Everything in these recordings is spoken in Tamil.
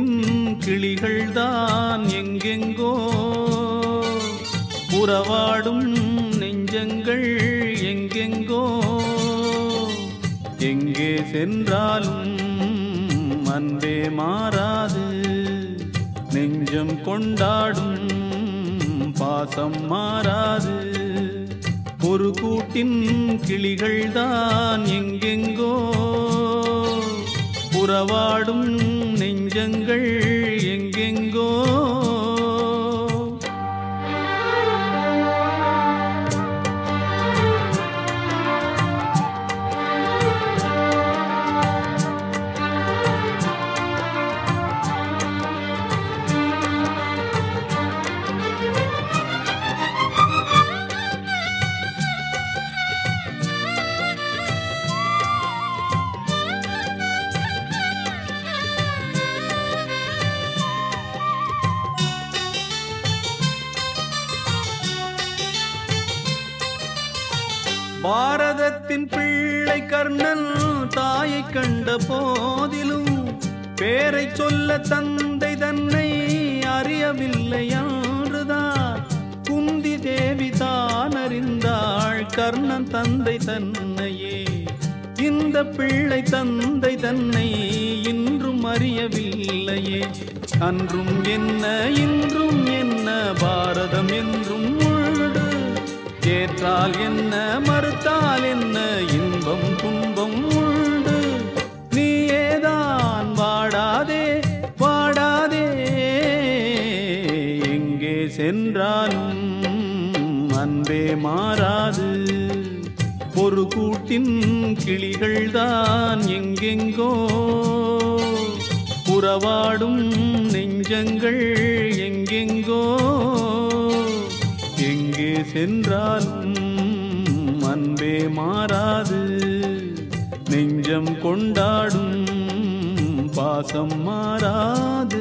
கூட்டின் கிளிகள்தான் எங்கெங்கோ உறவாடும் நெஞ்சங்கள் எங்கெங்கோ எங்கே சென்றாலும் அன்பே மாறாது நெஞ்சம் கொண்டாடும் பாசம் மாறாது ஒரு கூட்டின் கிளிகள்தான் எங்கெங்கோ உறவாடும் நெஞ்சங்கள் எங்கெங்கோ பாரதத்தின் பிள்ளை கர்ணன் தாயை கண்ட போதிலும் பேரை சொல்ல தந்தை தன்னை அறியவில்லை என்றுதான் குந்தி தேவி தான் அறிந்தாள் கர்ணன் தந்தை தன்னையே இந்த பிள்ளை தந்தை தன்னை இன்றும் அறியவில்லையே அன்றும் என்ன இன்றும் என்ன பாரதம் என்றும் உண்டு ஏற்றால் என்ன மறுத்தால் என்ன இன்பம் துன்பம் உண்டு நீயேதான் வாடாதே வாடாதே எங்கே சென்றாலும் அன்பே மாறாது ஒரு கூட்டின் கிளிகள்தான் எங்கெங்கோ உறவாடும் நெஞ்சங்கள் எங்கெங்கோ எங்கே சென்றாலும் அன்பே மாறாது நெஞ்சம் கொண்டாடும் பாசம் மாறாது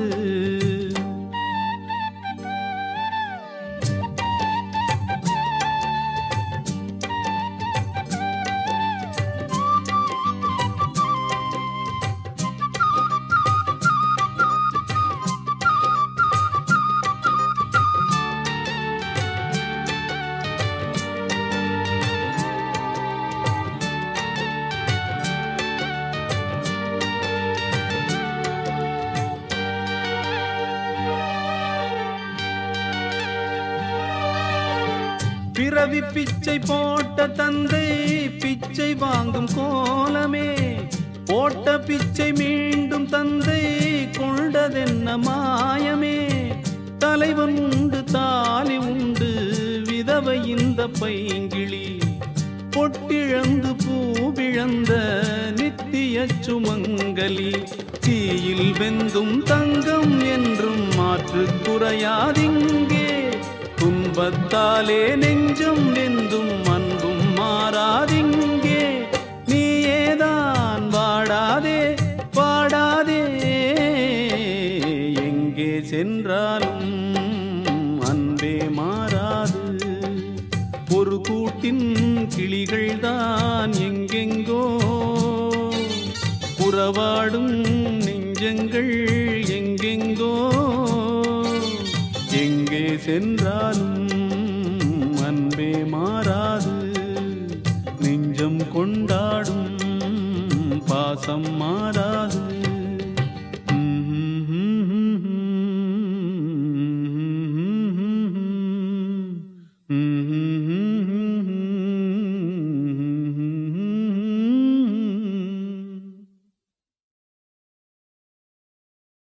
பிறவி பிச்சை போட்ட தந்தை பிச்சை வாங்கும் கோலமே போட்ட பிச்சை மீண்டும் தந்தை கொண்டதென்ன மாயமே தலைவன் உண்டு தாலி உண்டு விதவை இந்த பைங்கிளி பொட்டிழந்து பூவிழந்த நித்திய சுமங்கலி தீயில் வெந்தும் தங்கம் என்றும் மாற்று குறையாதிங்கே துன்பத்தாலே நெஞ்சம் வெந்தும் அன்பும் மாறாதிங்கே நீயேதான் வாடாதே பாடாதே எங்கே சென்றாலும் அன்பே மாறாது ஒரு கூட்டின் கிளிகள்தான் எங்கெங்கோ உறவாடும் நெஞ்சங்கள் எங்கெங்கோ எங்கே சென்றாலும்